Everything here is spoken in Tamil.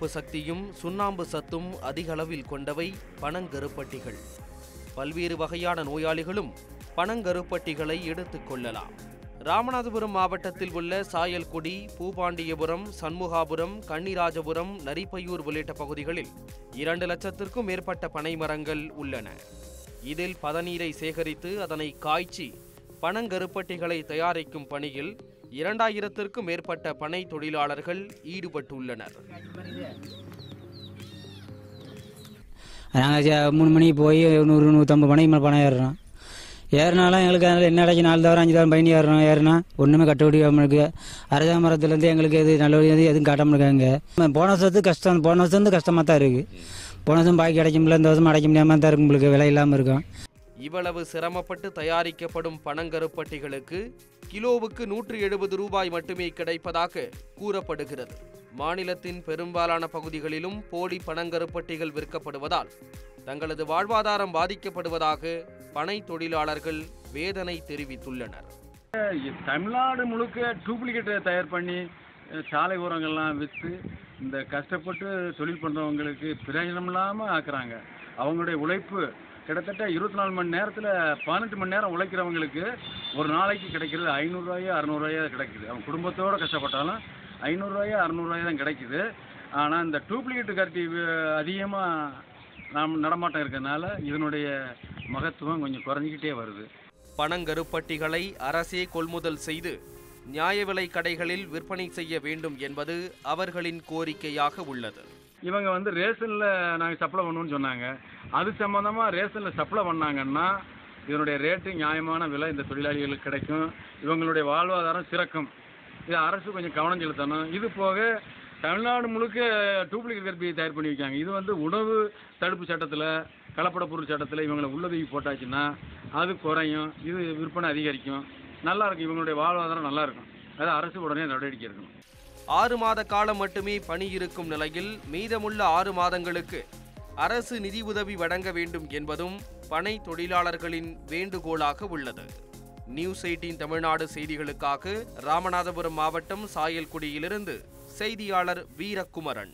சக்தியும் சுண்ணாம்பு சத்தும் அதிக அளவில் கொண்டவை பனங்கருப்பட்டிகள் பல்வேறு வகையான நோயாளிகளும் பனங்கருப்பட்டிகளை எடுத்துக் கொள்ளலாம் ராமநாதபுரம் மாவட்டத்தில் உள்ள சாயல்குடி பூபாண்டியபுரம் சண்முகாபுரம் கன்னிராஜபுரம் நரிப்பையூர் உள்ளிட்ட பகுதிகளில் இரண்டு லட்சத்திற்கும் மேற்பட்ட பனை மரங்கள் உள்ளன இதில் பதநீரை சேகரித்து அதனை காய்ச்சி பனங்கருப்பட்டிகளை தயாரிக்கும் பணியில் இரண்டாயிரத்திற்கும் மேற்பட்ட பனை தொழிலாளர்கள் ஈடுபட்டுள்ளனர் நாங்கள் மூணு மணிக்கு போய் நூறு நூற்றம்பது மணிக்கு மேலே பணம் ஏறுறோம் ஏறினாலும் எங்களுக்கு அதில் என்ன அடைக்கி நாலு தவிர அஞ்சு தவிர பயணி ஏறுறோம் ஏறினா ஒன்றுமே கட்டுப்படி நம்மளுக்கு அரச மரத்துலேருந்து எங்களுக்கு எது நல்லபடி வந்து எதுவும் காட்ட முடியாங்க போன வருஷத்து கஷ்டம் போன வருஷம் வந்து கஷ்டமாக தான் இருக்குது போன வருஷம் பாக்கி அடைக்க முடியல இந்த வருஷம் அடைக்க முடியாமல் தான் இருக்கு உங்களுக்கு விலை இல்லாமல் இருக்கும் இவ்வளவு சிரமப்பட்டு தயாரிக்கப்படும் பனங்கருப்பட்டிகளுக்கு கிலோவுக்கு நூற்றி எழுபது ரூபாய் மட்டுமே கிடைப்பதாக கூறப்படுகிறது மாநிலத்தின் பெரும்பாலான பகுதிகளிலும் போலி பனங்கருப்பட்டிகள் விற்கப்படுவதால் தங்களது வாழ்வாதாரம் பாதிக்கப்படுவதாக பனை தொழிலாளர்கள் வேதனை தெரிவித்துள்ளனர் தமிழ்நாடு முழுக்க டூப்ளிகேட்டை தயார் பண்ணி அஹ், சாலை ஓரங்கள்லாம் விற்று இந்த கஷ்டப்பட்டு தொழில் பண்ணுறவங்களுக்கு பிரயோஜனம் இல்லாமல் ஆக்குறாங்க அவங்களுடைய உழைப்பு கிட்டத்தட்ட இருபத்தி நாலு மணி நேரத்தில் பதினெட்டு மணி நேரம் உழைக்கிறவங்களுக்கு ஒரு நாளைக்கு கிடைக்கிறது ஐநூறுரூவாயோ அறநூறுவாயோ கிடைக்குது அவங்க குடும்பத்தோடு கஷ்டப்பட்டாலும் ஐநூறுரூவாயோ அறநூறுவாயோ தான் கிடைக்குது ஆனால் இந்த டூப்ளிகேட் கருட்டி அதிகமாக நாம் நடமாட்டம் இருக்கிறதுனால இதனுடைய மகத்துவம் கொஞ்சம் குறைஞ்சிக்கிட்டே வருது பனங்கருப்பட்டிகளை அரசே கொள்முதல் செய்து நியாய விலை கடைகளில் விற்பனை செய்ய வேண்டும் என்பது அவர்களின் கோரிக்கையாக உள்ளது இவங்க வந்து ரேஷனில் நாங்கள் சப்ளை பண்ணுவோம்னு சொன்னாங்க அது சம்மந்தமாக ரேஷனில் சப்ளை பண்ணாங்கன்னா இதனுடைய ரேட்டு நியாயமான விலை இந்த தொழிலாளிகளுக்கு கிடைக்கும் இவங்களுடைய வாழ்வாதாரம் சிறக்கும் இது அரசு கொஞ்சம் கவனம் செலுத்தணும் இது போக தமிழ்நாடு முழுக்க டூப்ளிகேட் கருப்பியை தயார் பண்ணி வைக்காங்க இது வந்து உணவு தடுப்பு சட்டத்தில் கலப்பட பொருள் சட்டத்தில் இவங்களை உள்ளதவி போட்டாச்சுன்னா அது குறையும் இது விற்பனை அதிகரிக்கும் நல்லா இருக்கும் இவங்களுடைய வாழ்வாதாரம் நல்லா இருக்கும் அது அரசு உடனே நடவடிக்கை எடுக்கணும் ஆறு மாத காலம் மட்டுமே பணி இருக்கும் நிலையில் மீதமுள்ள ஆறு மாதங்களுக்கு அரசு நிதி உதவி வழங்க வேண்டும் என்பதும் பனை தொழிலாளர்களின் வேண்டுகோளாக உள்ளது நியூஸ் எயிட்டீன் தமிழ்நாடு செய்திகளுக்காக ராமநாதபுரம் மாவட்டம் சாயல்குடியிலிருந்து செய்தியாளர் வீரகுமரன்